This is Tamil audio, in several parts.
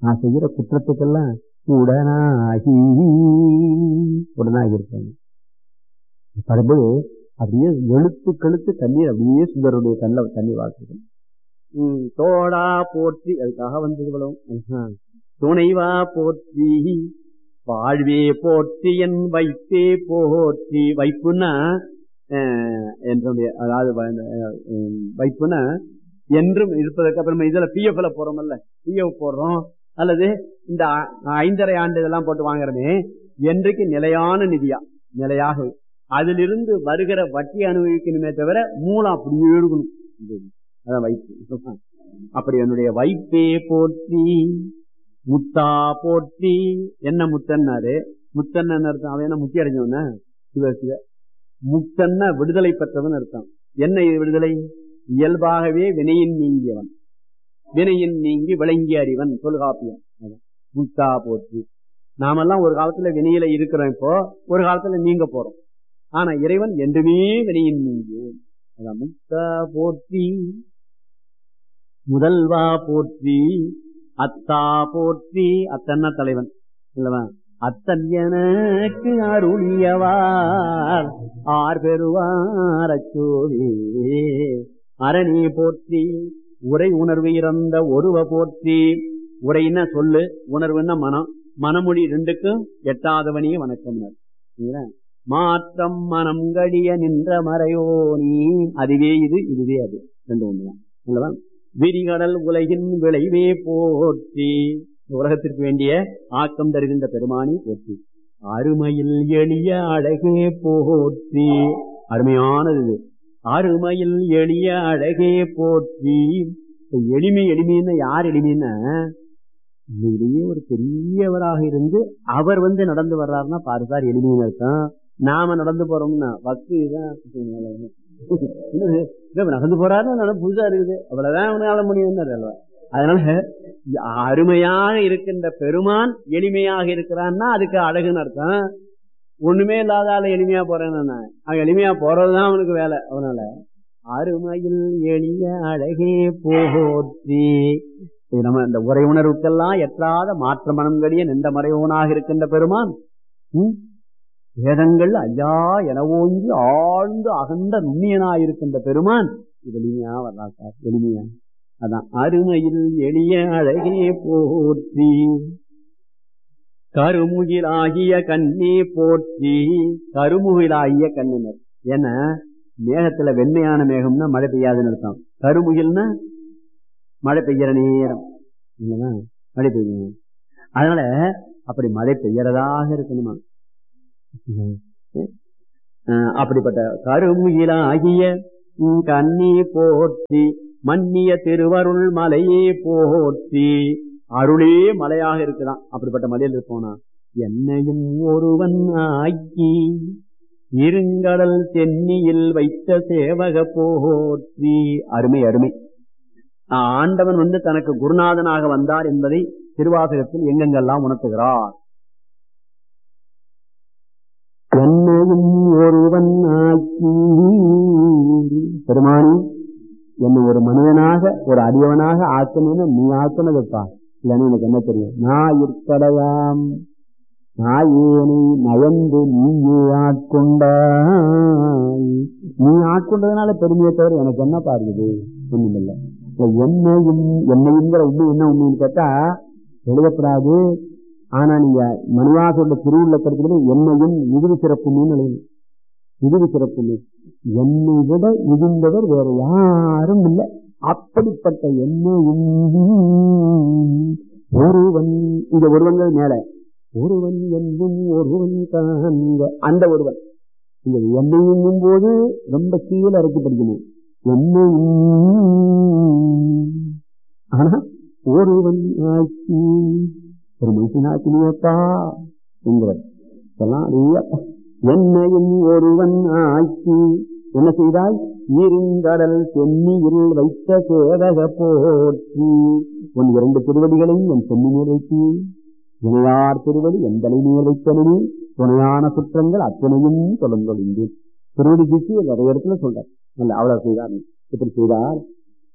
நான் செய்யற குற்றத்துக்கெல்லாம் உடனாகி உடனாகி இருக்காங்க படும்போது அப்படியே எழுத்து கழுத்து தண்ணீர் அப்படியே சுந்தருடைய கண்ணில் தண்ணி வாக்குது தோடா போற்றி அதுக்காக வந்தது இவ்வளவு துணைவா போற்றி வாழ்வே போற்றி என் வைப்பே போற்றி வைப்புன்னா என்னுடைய அதாவது வைப்புன்னா என்றும் இருப்பதற்கு அப்புறம் இதுல பிஎஃப்ல போறோம்ல பிஎஃப் போடுறோம் அல்லது இந்த ஐந்தரை ஆண்டு இதெல்லாம் போட்டு வாங்குறமே என்றைக்கு நிலையான நிதியா நிலையாக அதிலிருந்து வருகிற வட்டி அனுபவிக்கணுமே தவிர மூலம் அப்படியே இருக்கணும் அதான் வைப்பு அப்படி என்னுடைய வைப்பே போற்றி முத்தா போற்றி என்ன முத்தன்னாரு முத்தன் அர்த்தம் அவன் என்ன முத்தி அடைஞ்சவன சிவ சிவ முத்தன்னா விடுதலை பெற்றவன் அர்த்தம் என்ன விடுதலை இயல்பாகவே வினையின் நீங்கியவன் வினையின் நீங்கி விளங்கிய அறிவன் தொல்காப்பியம் முத்தா போற்றி நாமெல்லாம் ஒரு காலத்துல வினையில இருக்கிறோம் இப்போ ஒரு காலத்துல நீங்க போறோம் ஆனா இறைவன் என்றுமே வினையின் நீங்கியவன் அதான் முத்தா போற்றி முதல்வா போற்றி அத்தா போற்றி அத்தன்னா தலைவன் இல்லவா அத்தன் எனக்கு அருளியவார் ஆர் பெறுவார் அச்சோவே அரணி போற்றி உரை உணர்வு இறந்த ஒருவ போற்றி உரைன்னா சொல்லு உணர்வுன்னா மனம் மனமொழி ரெண்டுக்கும் எட்டாதவனே வணக்கம் மாற்றம் மனம் கடிய நின்ற மறையோனி அதுவே இது இதுவே அது ரெண்டு ஒண்ணுதான் இல்லவா விரிகடல் உலகின் விளைவே போற்றி உலகத்திற்கு வேண்டிய ஆக்கம் தருகின்ற பெருமானி போற்றி அருமையில் எளிய அழகே போற்றி அருமையானது இது அருமையில் எளிய அழகே போற்றி எளிமை எளிமைன்னு யார் எளிமைன்னா உண்மையிலேயே ஒரு பெரியவராக இருந்து அவர் வந்து நடந்து வர்றாருன்னா பாரு சார் எளிமைன்னு அர்த்தம் நாம நடந்து போறோம்னா வக்கு நடந்து போறாரு புதுசா இருக்குது அவ்வளவுதான் அவனால முடியும் அதனால அருமையாக இருக்கின்ற பெருமான் எளிமையாக இருக்கிறான்னா அதுக்கு அழகுன்னு அர்த்தம் ஒண்ணுமே இல்லாத ஆள எளிமையா போறேன்னு அவன் எளிமையா போறதுதான் அவனுக்கு வேலை அவனால அருமையில் எளிய அழகே போற்றி நம்ம இந்த உரை உணர்வுக்கெல்லாம் எட்டாத மாற்ற மனம் கடிய நின்ற மறைவனாக இருக்கின்ற பெருமான் வேதங்கள் ஐயா என ஓங்கி ஆழ்ந்து அகன்ற நுண்ணியனாயிருக்கின்ற பெருமான் இது எளிமையா வரலா சார் எளிமையா அதான் அருமையில் எளிய அழகே போற்றி கருமுகிலாகிய கண்ணே போற்றி கருமுகிலாகிய கண்ணினர் ஏன்னா மேகத்துல வெண்மையான மேகம்னா மழை பெய்யாதுன்னு அர்த்தம் கருமுகில்னா மழை பெய்யற நேரம் மழை பெய்யும் அதனால அப்படி மழை பெய்யறதாக இருக்கணுமா அப்படிப்பட்ட கருமுகிலாகிய கண்ணி போற்றி மன்னிய திருவருள் மலையே போற்றி அருளே மலையாக இருக்குதான் அப்படிப்பட்ட மலையில் இருப்போனா என்னையும் ஒருவன் ஆக்கி இருங்கடல் தென்னியில் வைத்த சேவக போற்றி அருமை அருமை ஆண்டவன் வந்து தனக்கு குருநாதனாக வந்தார் என்பதை திருவாசகத்தில் எங்கெங்கெல்லாம் உணர்த்துகிறார் என்னையும் ஒருவன் ஆக்கி பெருமானி என்னை ஒரு மனிதனாக ஒரு அடியவனாக ஆக்கணும்னு நீ ஆக்கணுதுப்பா இல்லைன்னு எனக்கு என்ன தெரியும் நான் இருக்கடையாம் நாயேனை நயந்து நீயே ஆட்கொண்டாய் நீ ஆட்கொண்டதுனால பெருமையை தவிர எனக்கு என்ன பாருது ஒண்ணுமில்லை என்னையும் என்னையுங்கிற உண்மை என்ன உண்மைன்னு கேட்டா எழுதப்படாது ஆனா நீங்க மணிவாசோட திருவுள்ள கருத்துல என்னையும் மிகுதி சிறப்புன்னு எழுதணும் மிகுதி சிறப்புன்னு என்னை விட மிகுந்தவர் வேற யாரும் இல்லை அப்படிப்பட்ட என்னையும் ஒருவன் இந்த ஒருவன்கள் மேல ஒருவன் என்னும் ஒருவன் காண்க அந்த ஒருவன் இந்த என்னையும் போது ரொம்ப கீழே இறக்கி படிக்கணும் என்னையும் ஆனா ஒருவன் ஆட்சி ஒரு மனுஷனாக்கினியப்பா என்கிறார் இதெல்லாம் என்னையும் ஒருவன் ஆட்சி என்ன செய்தால் இருங்கடல் சென்னியில் வைத்த சேவக போற்றி உன் இரண்டு திருவடிகளையும் என் சென்னி மேல் வைத்து இணையார் திருவடி எந்தலை மேல் வைத்தனே துணையான சுற்றங்கள் அத்தனையும் தொடர்ந்தொழிந்து திருவடி திச்சு நிறைய இடத்துல சொல்றார் அல்ல அவ்வளவு செய்தார் இப்படி செய்தார்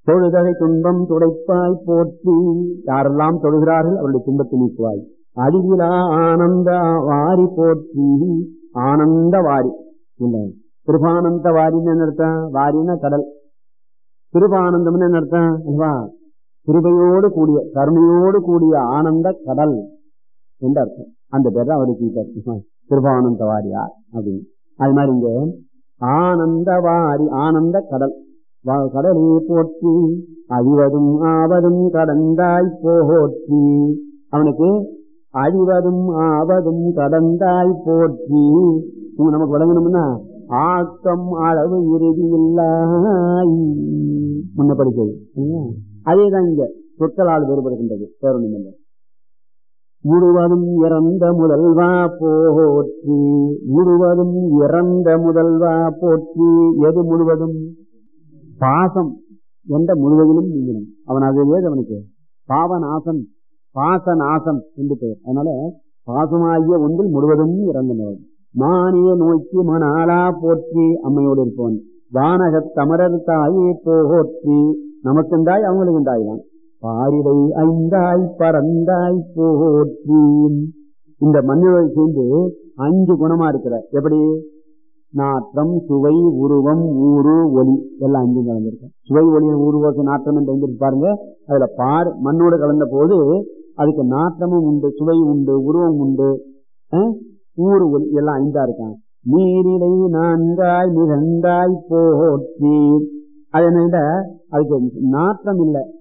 தொழுதகை துன்பம் துடைப்பாய் போற்றி யாரெல்லாம் தொழுகிறார்கள் அவருடைய துன்பத்தை நீக்குவாய் அழிவிலா ஆனந்த வாரி போற்றி ஆனந்த வாரி இல்லை கிருபானந்த வாரின்னு என்ன அர்த்தம் வாரின்னா கடல் கிருபானந்தம்னு என்ன அர்த்தம் அல்லவா கிருபையோடு கூடிய கருணையோடு கூடிய ஆனந்த கடல் என்று அர்த்தம் அந்த பேர் தான் அவருக்கு கிருபானந்த வாரியார் அப்படின்னு அது மாதிரி இங்க ஆனந்த வாரி ஆனந்த கடல் கடலே போற்றி அழிவதும் ஆவதும் கடந்தாய் போற்றி அவனுக்கு அழிவதும் ஆவதும் கடந்தாய் போற்றி நமக்கு விளங்கணும்னா ஆக்கம் அளவு இறுதி இல்லாய் முன்ன படிச்சது அதேதான் இங்க சொற்களால் வேறுபடுகின்றது பேரொன்றும் இல்லை முழுவதும் இறந்த முதல்வா போற்றி முழுவதும் இறந்த முதல்வா போற்றி எது முழுவதும் பாசம் என்ற முழுவதிலும் நீங்கணும் அவன் அது ஏது அவனுக்கு பாவநாசன் பாசநாசன் என்று பெயர் அதனால பாசமாகிய ஒன்றில் முழுவதும் இறந்தனர் மானிய நோக்கி மணாலா போற்றி அம்மையோடு இருப்பவன் வானகத் தமரர் தாயே போற்றி நமக்குண்டாய் அவங்களுக்கு உண்டாயினான் பாரிடை ஐந்தாய் பறந்தாய் போற்றி இந்த மண்ணில் சேர்ந்து அஞ்சு குணமா இருக்கிற எப்படி நாற்றம் சுவை உருவம் ஊரு ஒளி எல்லாம் அஞ்சு கலந்துருக்கும் சுவை ஒளியின் ஊருவோச நாற்றம் என்று வந்து பாருங்க அதுல பார் மண்ணோடு கலந்த போது அதுக்கு நாற்றமும் உண்டு சுவை உண்டு உருவம் உண்டு ஊரு ஒளி எல்லாம் ஐந்தா இருக்கான் நீரிலை நான்காய் நிகழ்ந்தாய் போற்றி அது என்ன அதுக்கு நாற்றம் இல்லை